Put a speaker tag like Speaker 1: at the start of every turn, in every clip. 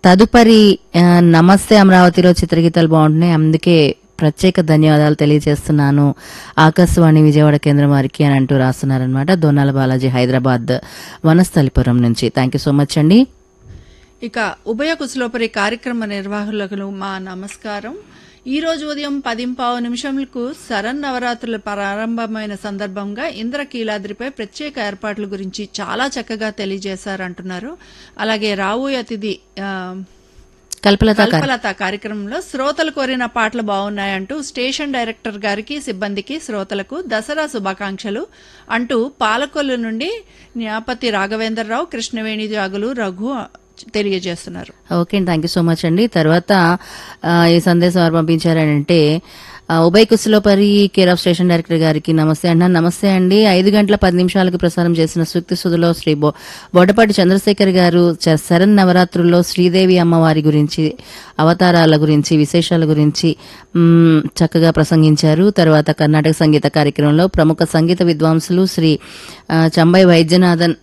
Speaker 1: తదుపరి ఆ, నమస్తే అమరావతిలో చిత్రగీతాలు బాగుంటున్నాయి అందుకే ప్రత్యేక ధన్యవాదాలు తెలియజేస్తున్నాను ఆకాశవాణి విజయవాడ కేంద్రం వారికి అని అంటూ రాస్తున్నారనమాట దోనాల బాలాజీ హైదరాబాద్ వనస్థలిపురం నుంచి థ్యాంక్ యూ సో మచ్ అండి
Speaker 2: ఇక ఉభయ కుశలోపరి కార్యక్రమ నిర్వాహకులకు మా నమస్కారం ఈ రోజు ఉదయం పదింపావు నిమిషంలకు శరణ్ నవరాత్రులు ప్రారంభమైన సందర్భంగా ఇంద్రకీలాద్రిపై ప్రత్యేక ఏర్పాట్ల గురించి చాలా చక్కగా తెలియజేశారంటున్నారు అలాగే రాబోయే అతిథి ఆ,
Speaker 1: కల్పలత గారు
Speaker 2: కల్పలత కార్యక్రమంలో శ్రోతలు కోరిన పాటలు బాగున్నాయంటూ స్టేషన్ డైరెక్టర్ గారికి సిబ్బందికి శ్రోతలకు దసరా శుభాకాంక్షలు అంటూ పాలకొల్లు నుండి న్యాపతి రాఘవేంద్రరావు కృష్ణవేణి జాగులు రఘు తెలియజేస్తున్నారు
Speaker 1: ఓకే అండి థ్యాంక్ యూ సో మచ్ అండి తర్వాత ఆ, ఈ సందేశం వారు పంపించారంటే ఆ, ఉభయ కుశలోపరి కేర్ ఆఫ్ స్టేషన్ డైరెక్టర్ గారికి నమస్తే అన్న నమస్తే అండి ఐదు గంటల పది నిమిషాలకు ప్రసారం చేసిన సూక్తి సుధులో శ్రీ బో బొడపాటి చంద్రశేఖర్ గారు చ- శరణ్ నవరాత్రుల్లో శ్రీదేవి అమ్మవారి గురించి అవతారాల గురించి విశేషాల గురించి మ్, చక్కగా ప్రసంగించారు తర్వాత కర్ణాటక సంగీత కార్యక్రమంలో ప్రముఖ సంగీత విద్వాంసులు శ్రీ ఆ, చంబై వైద్యనాథన్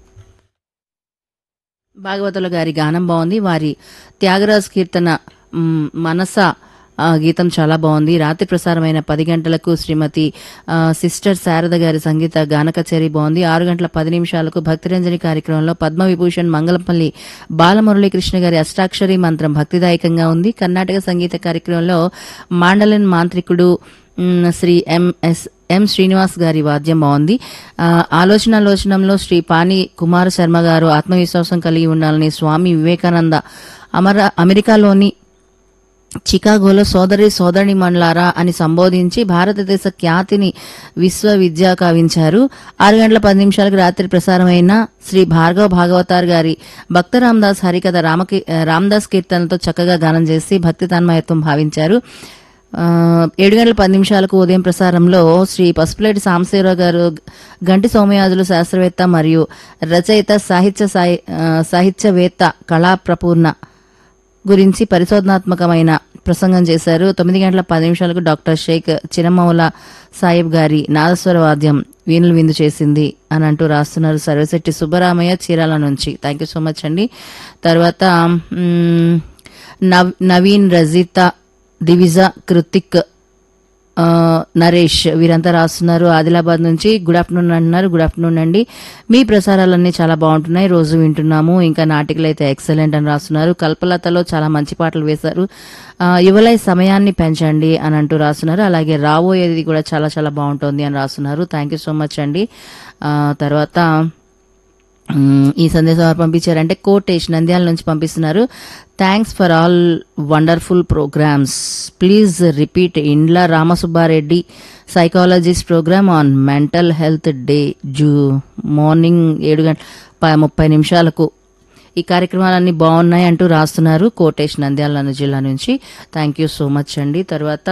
Speaker 1: భాగవతుల గారి గానం బాగుంది వారి త్యాగరాజ్ కీర్తన మ్, మనస ఆ, గీతం చాలా బాగుంది రాత్రి ప్రసారమైన పది గంటలకు శ్రీమతి ఆ, సిస్టర్ శారద గారి సంగీత గాన కచేరీ బాగుంది ఆరు గంటల పది నిమిషాలకు భక్తిరంజని కార్యక్రమంలో పద్మ విభూషణ్ మంగళంపల్లి బాలమురళీకృష్ణ గారి అష్టాక్షరి మంత్రం భక్తిదాయకంగా ఉంది కర్ణాటక సంగీత కార్యక్రమంలో మాండలిన్ మాంత్రికుడు మ్, శ్రీ ఎంఎస్ ఎం శ్రీనివాస్ గారి వాద్యం బాగుంది ఆ, ఆలోచనాలోచనంలో శ్రీ పాని కుమార శర్మ గారు ఆత్మవిశ్వాసం కలిగి ఉండాలని స్వామి వివేకానంద అమర అమెరికాలోని చికాగోలో సోదరి సోదరి మండలారా అని సంబోధించి భారతదేశ ఖ్యాతిని విశ్వవిద్యా కావించారు ఆరు గంటల పది నిమిషాలకు రాత్రి ప్రసారమైన శ్రీ భార్గవ భాగవతార్ గారి భక్త రామదాస్ హరికథ రామకి రామదాస్ కీర్తనలతో చక్కగా గానం చేసి భక్తి తన్మయత్వం భావించారు ఆ, ఏడు గంటల పది నిమిషాలకు ఉదయం ప్రసారంలో శ్రీ పసుపులేటి సాంబశివరావు గారు గంటి సోమయాజులు శాస్త్రవేత్త మరియు రచయిత సాహిత్య సాహి- ఆ, సాహిత్యవేత్త కళా ప్రపూర్ణ గురించి పరిశోధనాత్మకమైన ప్రసంగం చేశారు తొమ్మిది గంటల పది నిమిషాలకు డాక్టర్ షేక్ చిరమౌల సాహిబ్ గారి నాదస్వర వాద్యం వీణులు విందు చేసింది అని అంటూ రాస్తున్నారు సర్వశెట్టి సుబ్బరామయ్య చీరాల నుంచి థ్యాంక్ యూ సో మచ్ అండి తర్వాత మ్, నవ్- నవీన్ రజిత దివిజ కృతిక్ ఆ, నరేష్ వీరంతా రాస్తున్నారు ఆదిలాబాద్ నుంచి గుడ్ ఆఫ్టర్నూన్ అంటున్నారు గుడ్ ఆఫ్టర్నూన్ అండి మీ ప్రసారాలన్నీ చాలా బాగుంటున్నాయి రోజు వింటున్నాము ఇంకా నాటికలు అయితే ఎక్సలెంట్ అని రాస్తున్నారు కల్పలతలో చాలా మంచి పాటలు వేశారు ఆ, యువలై సమయాన్ని పెంచండి అని అంటూ రాస్తున్నారు అలాగే రాబోయేది కూడా చాలా చాలా బాగుంటుంది అని రాస్తున్నారు థ్యాంక్ యూ సో మచ్ అండి ఆ, తర్వాత మ్మ్, ఈ సందేశం ఎవరు పంపించారంటే కోటేష్ నంద్యాల నుంచి పంపిస్తున్నారు thanks for all wonderful programmes please repeat Indla Ramasubbareddy psychologist programme on mental health day జూ మార్నింగ్ ఏడు గంటల ప- ముప్పై నిమిషాలకు ఈ కార్యక్రమాలన్నీ బాగున్నాయి అంటూ రాస్తున్నారు కోటేష్ నంద్యాల జిల్లా నుంచి థ్యాంక్ యూ సో మచ్ అండి తర్వాత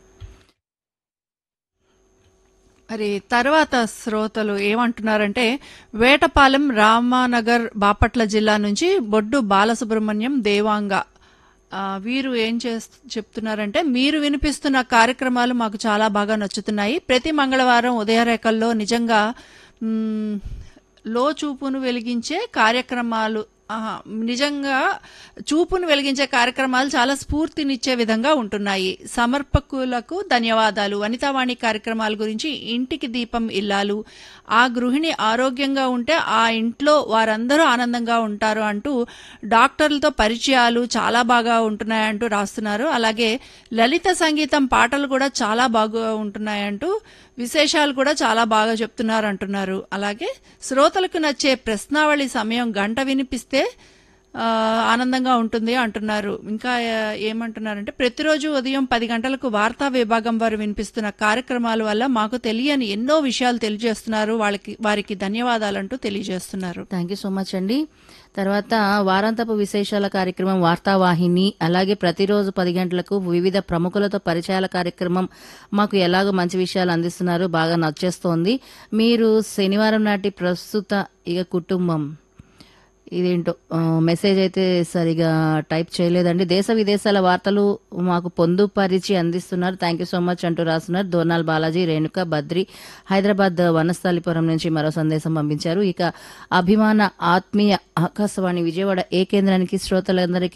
Speaker 2: మరి తర్వాత శ్రోతలు ఏమంటున్నారంటే వేటపాలెం రామానగర్ బాపట్ల జిల్లా నుంచి బొడ్డు బాలసుబ్రహ్మణ్యం దేవాంగ ఆ, వీరు ఏం చేస్తూ చెప్తున్నారంటే మీరు వినిపిస్తున్న కార్యక్రమాలు మాకు చాలా బాగా నచ్చుతున్నాయి ప్రతి మంగళవారం ఉదయరేఖల్లో నిజంగా మ్, లో చూపును వెలిగించే కార్యక్రమాలు ఆహా, నిజంగా చూపును వెలిగించే కార్యక్రమాలు చాలా స్ఫూర్తినిచ్చే విధంగా ఉంటున్నాయి సమర్పకులకు ధన్యవాదాలు వనితావాణి కార్యక్రమాల గురించి ఇంటికి దీపం ఇల్లాలు ఆ గృహిణి ఆరోగ్యంగా ఉంటే ఆ ఇంట్లో వారందరూ ఆనందంగా ఉంటారు అంటూ డాక్టర్లతో పరిచయాలు చాలా బాగా ఉంటున్నాయంటూ రాస్తున్నారు అలాగే లలిత సంగీతం పాటలు కూడా చాలా బాగా ఉంటున్నాయంటూ విశేషాలు కూడా చాలా బాగా చెప్తున్నారు అంటున్నారు అలాగే శ్రోతలకు నచ్చే ప్రశ్నావళి సమయం గంట వినిపిస్తే ఆ, ఆనందంగా ఉంటుంది అంటున్నారు ఇంకా ఆ, ఏమంటున్నారంటే ప్రతిరోజు ఉదయం పది గంటలకు వార్తా విభాగం వారు వినిపిస్తున్న కార్యక్రమాల వల్ల మాకు తెలియని ఎన్నో విషయాలు తెలియజేస్తున్నారు వాళ్ళకి వారికి ధన్యవాదాలంటూ తెలియజేస్తున్నారు
Speaker 1: థ్యాంక్ యూ సో మచ్ అండి తర్వాత వారాంతపు విశేషాల కార్యక్రమం వార్తావాహిని అలాగే ప్రతిరోజు పది గంటలకు వివిధ ప్రముఖులతో పరిచయాల కార్యక్రమం మాకు ఎలాగో మంచి విషయాలు అందిస్తున్నారు బాగా నచ్చేస్తోంది మీరు శనివారం నాటి ప్రస్తుత ఇక కుటుంబం ఇదేంటో ఆ, మెసేజ్ అయితే సరిగా టైప్ చేయలేదండి దేశ విదేశాల వార్తలు మాకు పొందుపరిచి అందిస్తున్నారు థ్యాంక్ యూ సో మచ్ అంటూ రాస్తున్నారు దోర్నాల్ బాలాజీ రేణుక బద్రి హైదరాబాద్ వనస్థలిపురం నుంచి మరో సందేశం పంపించారు ఇక అభిమాన ఆత్మీయ ఆకాశవాణి విజయవాడ ఏ కేంద్రానికి శ్రోతలందరికీ